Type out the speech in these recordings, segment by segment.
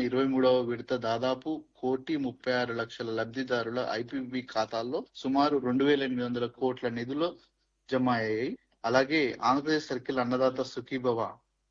ఇరవై మూడవ విడత దాదాపు కోటి ముప్పై ఆరు లక్షల లబ్ధిదారుల ఐపీబీ ఖాతాల్లో సుమారు రెండు వేల ఎనిమిది వందల కోట్ల నిధులు జమ అయ్యాయి అలాగే ఆంధ్రప్రదేశ్ సర్కిల్ అన్నదాత సుఖీభవ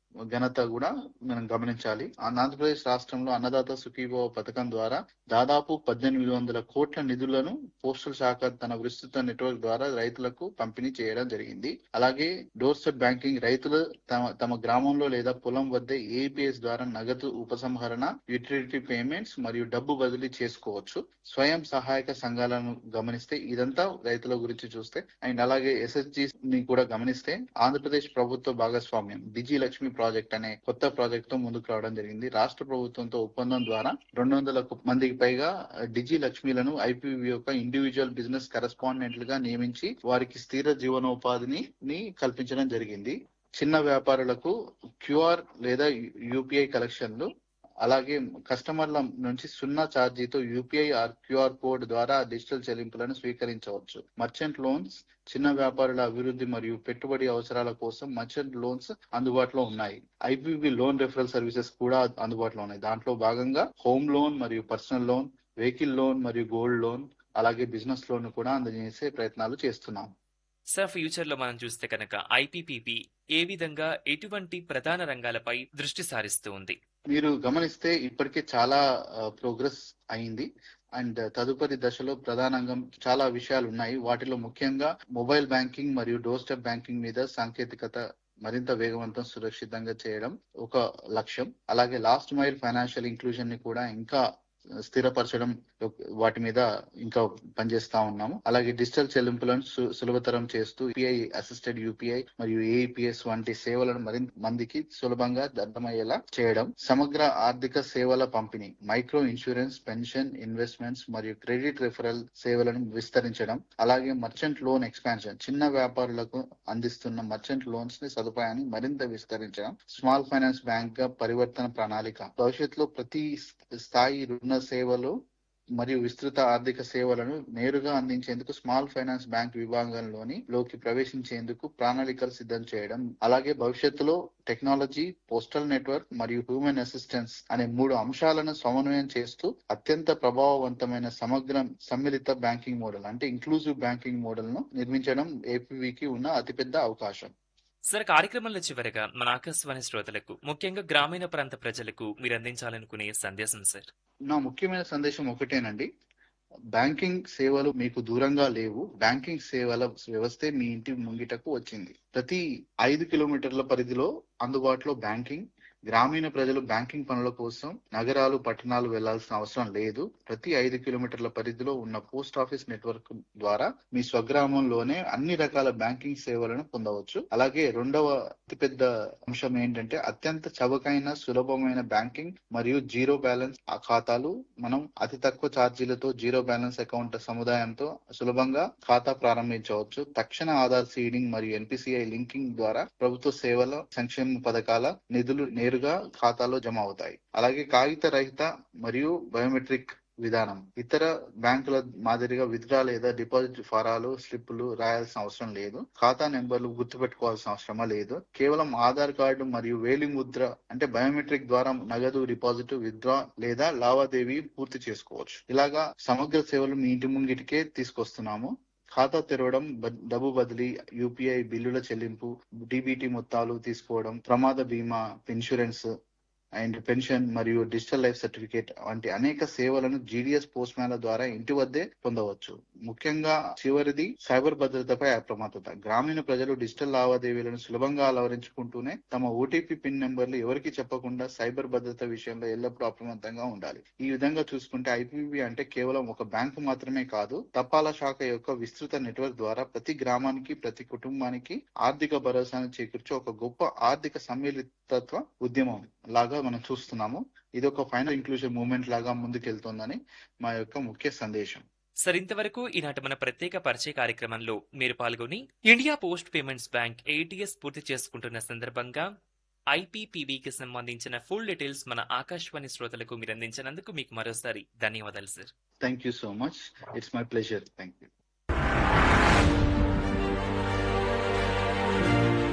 ఘనత కూడా మనం గమనించాలి ఆంధ్రప్రదేశ్ రాష్ట్రంలో అన్నదాత సుఖీభవ పథకం ద్వారా దాదాపు పద్దెనిమిది వందల కోట్ల నిధులను పోస్టల్ శాఖ తన విస్తృత నెట్వర్క్ ద్వారా రైతులకు పంపిణీ చేయడం జరిగింది అలాగే డోర్ స్టెప్ బ్యాంకింగ్ రైతులు తమ తమ గ్రామంలో లేదా పొలం వద్ద ఏపీఎస్ ద్వారా నగదు ఉపసంహరణ యూటిలిటీ పేమెంట్స్ మరియు డబ్బు బదిలీ చేసుకోవచ్చు స్వయం సహాయక సంఘాలను గమనిస్తే ఇదంతా రైతుల గురించి చూస్తే అండ్ అలాగే ఎస్ఎస్జి ని కూడా గమనిస్తే ఆంధ్రప్రదేశ్ ప్రభుత్వ భాగస్వామ్యం డిజి లక్ష్మి ప్రాజెక్ట్ అనే కొత్త ప్రాజెక్ట్ తో ముందుకు రావడం జరిగింది రాష్ట్ర ప్రభుత్వంతో ఒప్పందం ద్వారా రెండు వందల మందికి పైగా డిజి లక్ష్మీలను ఐపీవీ యొక్క ఇండివిజువల్ బిజినెస్ కరెస్పాండెంట్లుగా నియమించి వారికి స్థిర జీవనోపాధిని ని కల్పించడం జరిగింది చిన్న వ్యాపారులకు క్యూఆర్ లేదా యూపీఐ కలెక్షన్లు అలాగే కస్టమర్ల నుంచి సున్నా ఛార్జీతో యూపీఐ ఆర్ క్యూఆర్ కోడ్ ద్వారా డిజిటల్ చెల్లింపులను స్వీకరించవచ్చు మర్చెంట్ లోన్స్ చిన్న వ్యాపారుల అభివృద్ధి మరియు పెట్టుబడి అవసరాల కోసం మర్చెంట్ లోన్స్ అందుబాటులో ఉన్నాయి ఐపీబీ లోన్ రెఫరల్ సర్వీసెస్ కూడా అందుబాటులో ఉన్నాయి దాంట్లో భాగంగా హోమ్ లోన్ మరియు పర్సనల్ లోన్ వెహికల్ లోన్ మరియు గోల్డ్ లోన్ అలాగే బిజినెస్ లోన్ కూడా అందజేసే ప్రయత్నాలు చేస్తున్నాం సార్ ఫ్యూచర్ లో మనం చూస్తే కనుక ఐపీపీపీ ఏ విధంగా ఎటువంటి ప్రధాన రంగాలపై దృష్టి సారిస్తూ ఉంది మీరు గమనిస్తే ఇప్పటికే చాలా ప్రోగ్రెస్ అయింది అండ్ తదుపరి దశలో ప్రధానంగా చాలా విషయాలు ఉన్నాయి వాటిలో ముఖ్యంగా మొబైల్ బ్యాంకింగ్ మరియు డోర్ స్టెప్ బ్యాంకింగ్ మీద సాంకేతికత మరింత వేగవంతం సురక్షితంగా చేయడం ఒక లక్ష్యం అలాగే లాస్ట్ మైల్ ఫైనాన్షియల్ ఇంక్లూజన్ ని కూడా ఇంకా స్థిరపరచడం వాటి మీద ఇంకా పనిచేస్తా ఉన్నాము అలాగే డిజిటల్ చెల్లింపులను సులభతరం చేస్తూ యూపీఐ అసిస్టెడ్ యూపీఐ మరియు ఏఈపిఎస్ వంటి సేవలను మరింత మందికి సులభంగా అర్థమయ్యేలా చేయడం సమగ్ర ఆర్థిక సేవల పంపిణీ మైక్రో ఇన్సూరెన్స్ పెన్షన్ ఇన్వెస్ట్మెంట్స్ మరియు క్రెడిట్ రిఫరల్ సేవలను విస్తరించడం అలాగే మర్చెంట్ లోన్ ఎక్స్పాన్షన్ చిన్న వ్యాపారులకు అందిస్తున్న మర్చెంట్ లోన్స్ ని సదుపాయాన్ని మరింత విస్తరించడం స్మాల్ ఫైనాన్స్ బ్యాంక్ గా పరివర్తన ప్రణాళిక భవిష్యత్తులో ప్రతి స్థాయి రుణ సేవలు మరియు విస్తృత ఆర్థిక సేవలను నేరుగా అందించేందుకు స్మాల్ ఫైనాన్స్ బ్యాంక్ విభాగంలోని లోకి ప్రవేశించేందుకు ప్రణాళికలు సిద్ధం చేయడం అలాగే భవిష్యత్తులో టెక్నాలజీ పోస్టల్ నెట్వర్క్ మరియు హ్యూమన్ అసిస్టెన్స్ అనే మూడు అంశాలను సమన్వయం చేస్తూ అత్యంత ప్రభావవంతమైన సమగ్ర సమ్మిళిత బ్యాంకింగ్ మోడల్ అంటే ఇంక్లూజివ్ బ్యాంకింగ్ మోడల్ ను నిర్మించడం ఏపీవీకి ఉన్న అతిపెద్ద అవకాశం సార్ కార్యక్రమంలో చివరగా మన ఆకాశవాణి శ్రోతలకు ముఖ్యంగా గ్రామీణ ప్రాంత ప్రజలకు మీరు అందించాలనుకునే సందేశం సార్ నా ముఖ్యమైన సందేశం ఒకటేనండి బ్యాంకింగ్ సేవలు మీకు దూరంగా లేవు బ్యాంకింగ్ సేవల వ్యవస్థే మీ ఇంటి ముంగిటకు వచ్చింది ప్రతి ఐదు కిలోమీటర్ల పరిధిలో అందుబాటులో బ్యాంకింగ్ గ్రామీణ ప్రజలు బ్యాంకింగ్ పనుల కోసం నగరాలు పట్టణాలు వెళ్లాల్సిన అవసరం లేదు ప్రతి ఐదు కిలోమీటర్ల పరిధిలో ఉన్న పోస్ట్ ఆఫీస్ నెట్వర్క్ ద్వారా మీ స్వగ్రామంలోనే అన్ని రకాల బ్యాంకింగ్ సేవలను పొందవచ్చు అలాగే రెండవ అతిపెద్ద అంశం ఏంటంటే అత్యంత చవకైన సులభమైన బ్యాంకింగ్ మరియు జీరో బ్యాలెన్స్ ఖాతాలు మనం అతి తక్కువ ఛార్జీలతో జీరో బ్యాలెన్స్ అకౌంట్ సముదాయంతో సులభంగా ఖాతా ప్రారంభించవచ్చు తక్షణ ఆధార్ సీడింగ్ మరియు ఎన్పిసిఐ లింకింగ్ ద్వారా ప్రభుత్వ సేవల సంక్షేమ పథకాల నిధులు నేరుగా ఖాతాలో జమ అవుతాయి అలాగే కాగిత రహిత మరియు బయోమెట్రిక్ విధానం ఇతర బ్యాంకుల మాదిరిగా విత్డ్రా లేదా డిపాజిట్ ఫారాలు స్లిప్పులు రాయాల్సిన అవసరం లేదు ఖాతా నెంబర్లు గుర్తుపెట్టుకోవాల్సిన అవసరమా లేదు కేవలం ఆధార్ కార్డు మరియు వేలి ముద్ర అంటే బయోమెట్రిక్ ద్వారా నగదు డిపాజిట్ విత్డ్రా లేదా లావాదేవీ పూర్తి చేసుకోవచ్చు ఇలాగా సమగ్ర సేవలు మీ ఇంటి ముంగిటికే తీసుకొస్తున్నాము ఖాతా తెరవడం డబ్బు బదిలీ యూపీఐ బిల్లుల చెల్లింపు డిబిటీ మొత్తాలు తీసుకోవడం ప్రమాద బీమా ఇన్సూరెన్స్ అండ్ పెన్షన్ మరియు డిజిటల్ లైఫ్ సర్టిఫికేట్ వంటి అనేక సేవలను జీడిఎస్ పోస్ట్ మ్యాన్ల ద్వారా ఇంటి వద్దే పొందవచ్చు ముఖ్యంగా చివరిది సైబర్ భద్రతపై అప్రమత్తత గ్రామీణ ప్రజలు డిజిటల్ లావాదేవీలను సులభంగా అలవరించుకుంటూనే తమ ఓటీపీ పిన్ నెంబర్లు ఎవరికి చెప్పకుండా సైబర్ భద్రత విషయంలో ఎల్లప్పుడూ అప్రమత్తంగా ఉండాలి ఈ విధంగా చూసుకుంటే ఐపీబీ అంటే కేవలం ఒక బ్యాంకు మాత్రమే కాదు తపాలా శాఖ యొక్క విస్తృత నెట్వర్క్ ద్వారా ప్రతి గ్రామానికి ప్రతి కుటుంబానికి ఆర్థిక భరోసాను చేకూర్చే ఒక గొప్ప ఆర్థిక సమ్మిళితత్వ ఉద్యమం లాగా మనం చూస్తున్నాము ఇది ఒక ఫైనల్ ఇంక్లూజన్ మూవ్మెంట్ లాగా ముందుకెళ్తోందని మా యొక్క ముఖ్య సందేశం సార్ ఇంతవరకు ఈనాటి మన ప్రత్యేక పరిచయ కార్యక్రమంలో మీరు పాల్గొని ఇండియా పోస్ట్ పేమెంట్స్ బ్యాంక్ ఏటీఎస్ పూర్తి చేసుకుంటున్న సందర్భంగా ఐపీపీబీకి సంబంధించిన ఫుల్ డీటెయిల్స్ మన ఆకాశవాణి శ్రోతలకు మీరు అందించినందుకు మీకు మరోసారి ధన్యవాదాలు sir thank you so much it's my pleasure thank you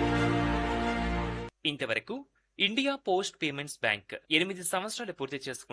ఇంతవరకు ఇండియా పోస్ట్ పేమెంట్స్ బ్యాంక్ ఎనిమిది సంవత్సరాలు పూర్తి చేసుకుంటున్న